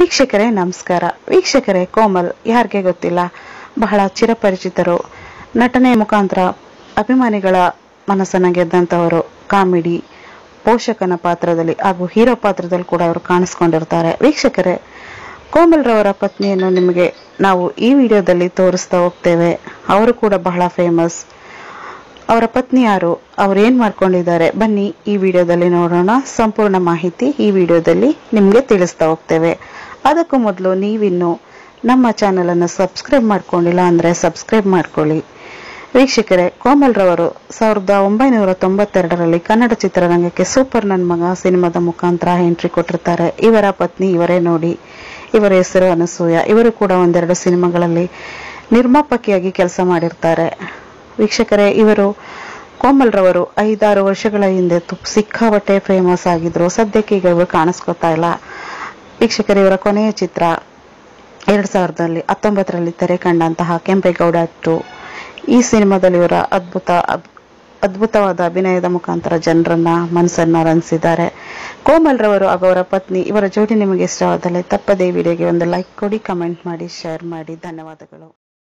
ವೀಕ್ಷಕರೇ ನಮಸ್ಕಾರ ವೀಕ್ಷಕರೇ ಕೋಮಲ್ ಯಾರಿಗೆ ಗೊತ್ತಿಲ್ಲ ಬಹಳ ಚಿರಪರಿಚಿತರು ನಟನೆ ಮುಖಾಂತರ ಅಭಿಮಾನಿಗಳ ಮನಸ್ಸನ್ನ ಗೆದ್ದಂತವರು ಕಾಮಿಡಿ ಪೋಷಕನ ಪಾತ್ರದಲ್ಲಿ ಹಾಗೂ ಹೀರೋ ಪಾತ್ರದಲ್ಲಿ ಕೂಡ ಅವರು ಕಾಣಿಸ್ಕೊಂಡಿರ್ತಾರೆ ವೀಕ್ಷಕರೇ ಕೋಮಲ್ ರವರ ಪತ್ನಿಯನ್ನು ನಿಮಗೆ ನಾವು ಈ ವಿಡಿಯೋದಲ್ಲಿ ತೋರಿಸ್ತಾ ಹೋಗ್ತೇವೆ ಅವರು ಕೂಡ ಬಹಳ ಫೇಮಸ್ ಅವರ ಪತ್ನಿ ಯಾರು ಅವ್ರು ಏನ್ ಮಾಡ್ಕೊಂಡಿದ್ದಾರೆ ಬನ್ನಿ ಈ ವಿಡಿಯೋದಲ್ಲಿ ನೋಡೋಣ ಸಂಪೂರ್ಣ ಮಾಹಿತಿ ಈ ವಿಡಿಯೋದಲ್ಲಿ ನಿಮ್ಗೆ ತಿಳಿಸ್ತಾ ಹೋಗ್ತೇವೆ ಅದಕ್ಕೂ ಮೊದಲು ನೀವಿನ್ನು ನಮ್ಮ ಚಾನೆಲ್ ಅನ್ನು ಸಬ್ಸ್ಕ್ರೈಬ್ ಮಾಡ್ಕೊಂಡಿಲ್ಲ ಅಂದ್ರೆ ಸಬ್ಸ್ಕ್ರೈಬ್ ಮಾಡ್ಕೊಳ್ಳಿ ವೀಕ್ಷಕರೇ ಕೋಮಲ್ ರವರು ಸಾವಿರದ ಒಂಬೈನೂರ ತೊಂಬತ್ತೆರಡರಲ್ಲಿ ಕನ್ನಡ ಚಿತ್ರರಂಗಕ್ಕೆ ಸೂಪರ್ ನನ್ ಮಗ ಸಿನಿಮಾದ ಮುಖಾಂತರ ಎಂಟ್ರಿ ಕೊಟ್ಟಿರ್ತಾರೆ ಇವರ ಪತ್ನಿ ಇವರೇ ನೋಡಿ ಇವರ ಹೆಸರು ಅನಸೂಯ ಇವರು ಕೂಡ ಒಂದೆರಡು ಸಿನಿಮಾಗಳಲ್ಲಿ ನಿರ್ಮಾಪಕಿಯಾಗಿ ಕೆಲಸ ಮಾಡಿರ್ತಾರೆ ವೀಕ್ಷಕರೇ ಇವರು ಕೋಮಲ್ ರವರು ಐದಾರು ವರ್ಷಗಳ ಹಿಂದೆ ತುಪ್ ಸಿಕ್ಕಾಪಟ್ಟೆ ಫೇಮಸ್ ಆಗಿದ್ರು ಸದ್ಯಕ್ಕೆ ಈಗ ಇವರು ಕಾಣಿಸ್ಕೊತಾ ಇಲ್ಲ ವೀಕ್ಷಕರೇ ಇವರ ಕೊನೆಯ ಚಿತ್ರ ಎರಡ್ ಸಾವಿರದಲ್ಲಿ ಹತ್ತೊಂಬತ್ತರಲ್ಲಿ ತೆರೆ ಕಂಡಂತಹ ಕೆಂಪೇಗೌಡ ಟು ಈ ಸಿನಿಮಾದಲ್ಲಿ ಇವರ ಅದ್ಭುತ ಅಬ್- ಅದ್ಭುತವಾದ ಅಭಿನಯದ ಮುಖಾಂತರ ಜನರನ್ನ ಮನಸ್ಸನ್ನ ರಂಜಿಸಿದ್ದಾರೆ ಕೋಮಲ್ ರವರು ಹಾಗೂ ಅವರ ಪತ್ನಿ ಇವರ ಜೋಡಿ ನಿಮಗೆ ಇಷ್ಟವಾದಲ್ಲಿ ತಪ್ಪದೇ ವಿಡಿಯೋಗೆ ಒಂದು ಲೈಕ್ ಕೊಡಿ ಕಮೆಂಟ್ ಮಾಡಿ ಶೇರ್ ಮಾಡಿ ಧನ್ಯವಾದಗಳು